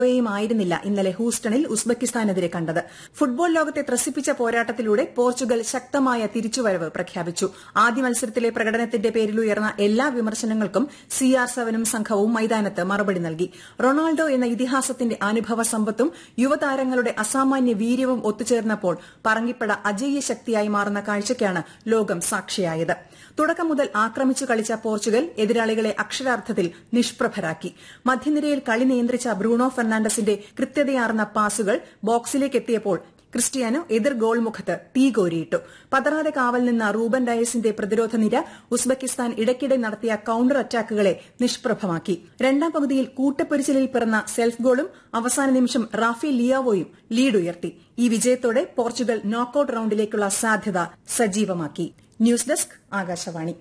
യും ആയിരുന്നില്ല ഇന്നലെ ഹൂസ്റ്റണിൽ ഉസ്ബെക്കിസ്ഥാനെതിരെ കണ്ടത് ഫുട്ബോൾ ലോകത്തെ ത്രസിപ്പിച്ച പോരാട്ടത്തിലൂടെ പോർച്ചുഗൽ ശക്തമായ തിരിച്ചുവരവ് പ്രഖ്യാപിച്ചു ആദ്യ മത്സരത്തിലെ പ്രകടനത്തിന്റെ പേരിൽ ഉയർന്ന എല്ലാ വിമർശനങ്ങൾക്കും സി ആർ സെവനും സംഘവും മൈതാനത്ത് മറുപടി നൽകി റൊണാൾഡോ എന്ന ഇതിഹാസത്തിന്റെ അനുഭവ സമ്പത്തും യുവതാരങ്ങളുടെ അസാമാന്യ വീര്യവും ഒത്തുചേർന്നപ്പോൾ പറങ്കിപ്പട അജയ്യ ശക്തിയായി മാറുന്ന കാഴ്ചയ്ക്കാണ് ലോകം സാക്ഷിയായത് തുടക്കം മുതൽ ആക്രമിച്ചു കളിച്ച പോർച്ചുഗൽ എതിരാളികളെ അക്ഷരാർത്ഥത്തിൽ നിഷ്പ്രഭരാക്കി മധ്യനിരയിൽ കളി നിയന്ത്രിച്ച ബ്രൂണോ ഫെർണാണ്ടസിന്റെ കൃത്യതയാർന്ന പാസുകൾ ബോക്സിലേക്ക് എത്തിയപ്പോൾ ക്രിസ്റ്റിയാനോ എതിർ ഗോൾ മുഖത്ത് തീകോരിയിട്ടു പതറാതെ കാവൽ നിന്ന റൂബൻ ഡയസിന്റെ പ്രതിരോധ നിര ഉസ്ബെക്കിസ്ഥാൻ ഇടയ്ക്കിടെ നടത്തിയ കൌണ്ടർ അറ്റാക്കുകളെ നിഷ്പ്രഭമാക്കി രണ്ടാം പകുതിയിൽ കൂട്ടപ്പൊരിച്ചിലിൽ പിറന്ന സെൽഫ് ഗോളും അവസാന നിമിഷം റാഫേൽ ലിയാവോയും ലീഡ് ഉയർത്തി ഈ വിജയത്തോടെ പോർച്ചുഗൽ നോക്കൌട്ട് റൌണ്ടിലേക്കുള്ള സാധ്യത സജീവമാക്കി ന്യൂസ് ഡെസ്ക് ആകാശവാണി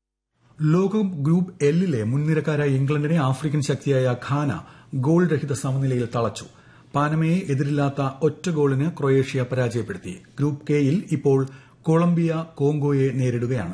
ലോകകപ്പ് ഗ്രൂപ്പ് എല്ലിലെ മുൻനിരക്കാരായ ഇംഗ്ലണ്ടിനെ ആഫ്രിക്കൻ ശക്തിയായ ഖാന ഗോൾ രഹിത സമനിലയിൽ തളച്ചു പാനമയെ എതിരില്ലാത്ത ഒറ്റ ഗോളിന് ക്രൊയേഷ്യ പരാജയപ്പെടുത്തി ഗ്രൂപ്പ് കെയിൽ ഇപ്പോൾ കൊളംബിയ കോങ്കോയെ നേരിടുകയാണ്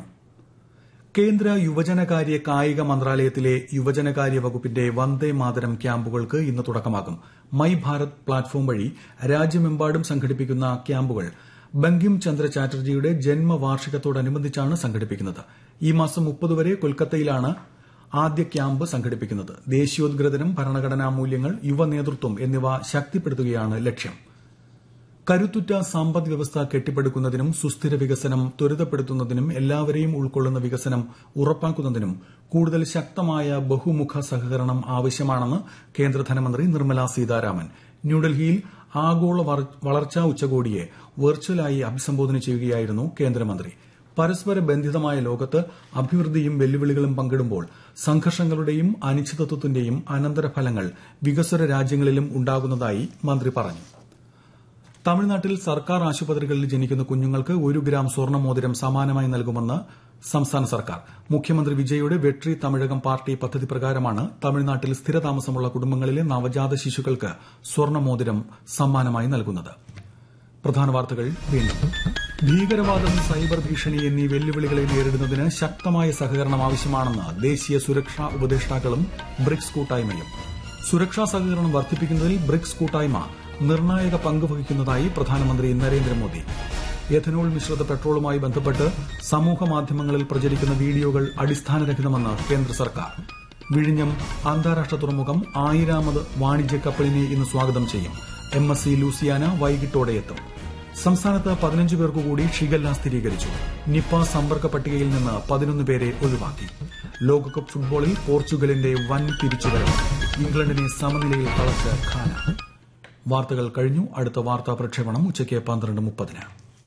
കേന്ദ്ര യുവജനകാര്യ കായിക മന്ത്രാലയത്തിലെ യുവജനകാര്യ വകുപ്പിന്റെ വന്ദേ മാതരം ക്യാമ്പുകൾക്ക് ഇന്ന് തുടക്കമാകും മൈ ഭാരത് പ്ലാറ്റ്ഫോം വഴി രാജ്യമെമ്പാടും സംഘടിപ്പിക്കുന്ന ക്യാമ്പുകൾ ബങ്കിം ചന്ദ്ര ചാറ്റർജിയുടെ ജന്മവാർഷികത്തോടനുബന്ധിച്ചാണ് സംഘടിപ്പിക്കുന്നത് ഈ മാസം മുപ്പത് വരെ കൊൽക്കത്തയിലാണ് ആദ്യ ക്യാമ്പ് സംഘടിപ്പിക്കുന്നത് ദേശീയോദ്ഗ്രഥനം ഭരണഘടനാ മൂല്യങ്ങൾ യുവ നേതൃത്വം എന്നിവ ശക്തിപ്പെടുത്തുകയാണ് ലക്ഷ്യം കരുത്തുറ്റ സമ്പദ് വ്യവസ്ഥ കെട്ടിപ്പടുക്കുന്നതിനും സുസ്ഥിര വികസനം ത്വരിതപ്പെടുത്തുന്നതിനും എല്ലാവരെയും ഉൾക്കൊള്ളുന്ന വികസനം ഉറപ്പാക്കുന്നതിനും കൂടുതൽ ശക്തമായ ബഹുമുഖ സഹകരണം ആവശ്യമാണെന്ന് കേന്ദ്ര ധനമന്ത്രി നിർമ്മല സീതാരാമൻ ന്യൂഡൽഹിയിൽ ആഗോള വളർച്ചാ ഉച്ചകോടിയെ വെർച്വലായി അഭിസംബോധന ചെയ്യുകയായിരുന്നു കേന്ദ്രമന്ത്രി പരസ്പര ബന്ധിതമായ ലോകത്ത് അഭിവൃദ്ധിയും വെല്ലുവിളികളും പങ്കിടുമ്പോൾ സംഘർഷങ്ങളുടെയും അനിശ്ചിതത്വത്തിന്റെയും അനന്തരഫലങ്ങൾ വികസ്വര രാജ്യങ്ങളിലും ഉണ്ടാകുന്നതായി മന്ത്രി പറഞ്ഞു തമിഴ്നാട്ടിൽ സർക്കാർ ആശുപത്രികളിൽ ജനിക്കുന്ന കുഞ്ഞുങ്ങൾക്ക് ഒരു ഗ്രാം സ്വർണ്ണമോതിരം സമാനമായി നൽകുമെന്ന് സംസ്ഥാന സർക്കാർ മുഖ്യമന്ത്രി വിജയുടെ വെട്രി തമിഴകം പാർട്ടി പദ്ധതി പ്രകാരമാണ് തമിഴ്നാട്ടിൽ സ്ഥിരതാമസമുള്ള കുടുംബങ്ങളിലെ നവജാത ശിശുക്കൾക്ക് സ്വർണ്ണമോതിരം സമ്മാനമായി നൽകുന്നത് പ്രധാന വാർത്തകൾ വീണ്ടും ഭീകരവാദം സൈബർ ഭീഷണി എന്നീ വെല്ലുവിളികളെ നേരിടുന്നതിന് ശക്തമായ സഹകരണം ആവശ്യമാണെന്ന് ദേശീയ സുരക്ഷാ ഉപദേഷ്ടാക്കളും ബ്രിക്സ് കൂട്ടായ്മയും സുരക്ഷാ സഹകരണം വർദ്ധിപ്പിക്കുന്നതിൽ ബ്രിക്സ് കൂട്ടായ്മ നിർണായക പങ്ക് വഹിക്കുന്നതായി പ്രധാനമന്ത്രി നരേന്ദ്രമോദി എഥനോൾ മിശ്രിത പെട്രോളുമായി ബന്ധപ്പെട്ട് സമൂഹ മാധ്യമങ്ങളിൽ പ്രചരിക്കുന്ന വീഡിയോകൾ അടിസ്ഥാനരഹിതമെന്ന് കേന്ദ്ര സർക്കാർ വിഴിഞ്ഞം അന്താരാഷ്ട്ര തുറമുഖം ആയിരാമത് വാണിജ്യ കപ്പലിനെ ഇന്ന് സ്വാഗതം ചെയ്യും എം എസ് സി ലൂസിയാന വൈകിട്ടോടെ എത്തും സംസ്ഥാനത്ത് പതിനഞ്ച് പേർക്ക് കൂടി ഷിഗല്ല സ്ഥിരീകരിച്ചു നിപ്പ സമ്പർക്ക പട്ടികയിൽ നിന്ന് പതിനൊന്ന് പേരെ ഒഴിവാക്കി ലോകകപ്പ് ഫുട്ബോളിൽ പോർച്ചുഗലിന്റെ വൻ തിരിച്ചുവരവ് ഇംഗ്ലണ്ടിനെ സമനിലയിൽ തളച്ച് ഖാന വാർത്തകൾ കഴിഞ്ഞു അടുത്ത വാർത്താ പ്രക്ഷേപണം ഉച്ചയ്ക്ക് പന്ത്രണ്ട് മുപ്പതിന്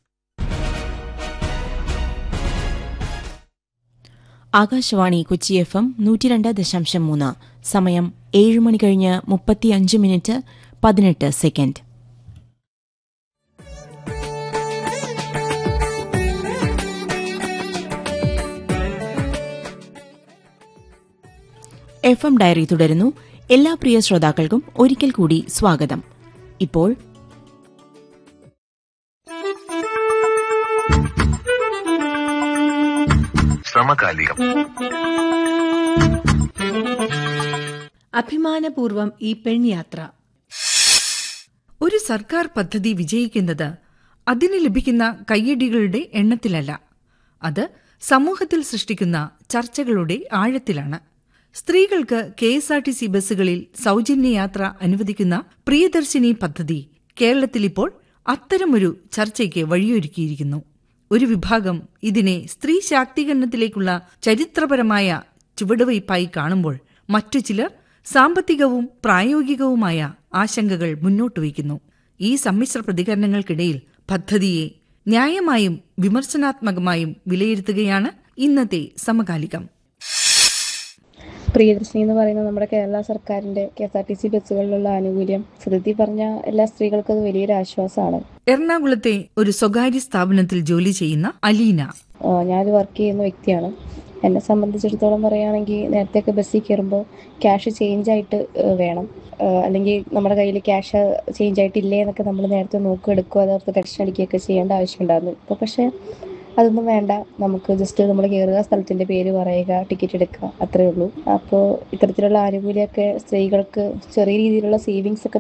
ആകാശവാണി കൊച്ചി എഫ് എം നൂറ്റിരണ്ട് ദശാംശം മൂന്ന് സമയം ഏഴ് മണി കഴിഞ്ഞ് മുപ്പത്തിയഞ്ച് മിനിറ്റ് പതിനെട്ട് സെക്കൻഡ് എഫ് എം ഡയറി തുടരുന്നു എല്ലാ പ്രിയ ശ്രോതാക്കൾക്കും ഒരിക്കൽ കൂടി സ്വാഗതം ഇപ്പോൾ സമകാലികം അഭിമാനപൂർവം ഈ പെൺയാത്ര ഒരു സർക്കാർ പദ്ധതി വിജയിക്കുന്നത് അതിന് ലഭിക്കുന്ന കയ്യടികളുടെ എണ്ണത്തിലല്ല അത് സമൂഹത്തിൽ സൃഷ്ടിക്കുന്ന ചർച്ചകളുടെ ആഴത്തിലാണ് സ്ത്രീകൾക്ക് K S R T C ബസ്സുകളിൽ സൗജന്യ യാത്ര അനുവദിക്കുന്ന പ്രിയദർശിനി പദ്ധതി കേരളത്തിലിപ്പോൾ അത്തരമൊരു ചർച്ചയ്ക്ക് വഴിയൊരുക്കിയിരിക്കുന്നു ഒരു വിഭാഗം ഇതിനെ സ്ത്രീ ശാക്തീകരണത്തിലേക്കുള്ള ചരിത്രപരമായ ചുവടുവയ്പായി കാണുമ്പോൾ മറ്റു ചിലർ സാമ്പത്തികവും പ്രായോഗികവുമായ ആശങ്കകൾ മുന്നോട്ട് വയ്ക്കുന്നു ഈ സമ്മിശ്ര പ്രതികരണങ്ങൾക്കിടയിൽ പദ്ധതിയെ ന്യായമായും വിമർശനാത്മകമായും വിലയിരുത്തുകയാണ് ഇന്നത്തെ സമകാലികം പ്രിയദർശിനി എന്ന് പറയുന്നത് നമ്മുടെ കേരള സർക്കാരിന്റെ K S R T C ബസ്സുകളിലുള്ള ആനുകൂല്യം സൃതി പറഞ്ഞ എല്ലാ സ്ത്രീകൾക്കും അത് വലിയൊരു ആശ്വാസമാണ് എറണാകുളത്തെ ഒരു സ്വകാര്യ സ്ഥാപനത്തിൽ ജോലി ചെയ്യുന്ന അലീന ഞാനത് വർക്ക് ചെയ്യുന്ന വ്യക്തിയാണ് എന്നെ സംബന്ധിച്ചിടത്തോളം പറയുകയാണെങ്കിൽ നേരത്തെയൊക്കെ ബസ്സിൽ കയറുമ്പോൾ ക്യാഷ് ചേഞ്ച് ആയിട്ട് വേണം അല്ലെങ്കിൽ നമ്മുടെ കയ്യിൽ ക്യാഷ് ചേഞ്ച് ആയിട്ടില്ലേ എന്നൊക്കെ നമ്മൾ നേരത്തെ നോക്കി എടുക്കുക അതോർത്ത് ടെൻഷൻ അടിക്കുകയൊക്കെ ചെയ്യേണ്ട ആവശ്യമുണ്ടായിരുന്നു ഇപ്പോൾ പക്ഷേ അതൊന്നും വേണ്ട നമുക്ക് ജസ്റ്റ് നമ്മൾ കയറുക സ്ഥലത്തിന്റെ പേര് പറയുക ടിക്കറ്റ് എടുക്കുക അത്രേ ഉള്ളൂ അപ്പോൾ ഇത്തരത്തിലുള്ള ആനുകൂല്യമൊക്കെ സ്ത്രീകൾക്ക് ചെറിയ രീതിയിലുള്ള സേവിങ്സ് ഒക്കെ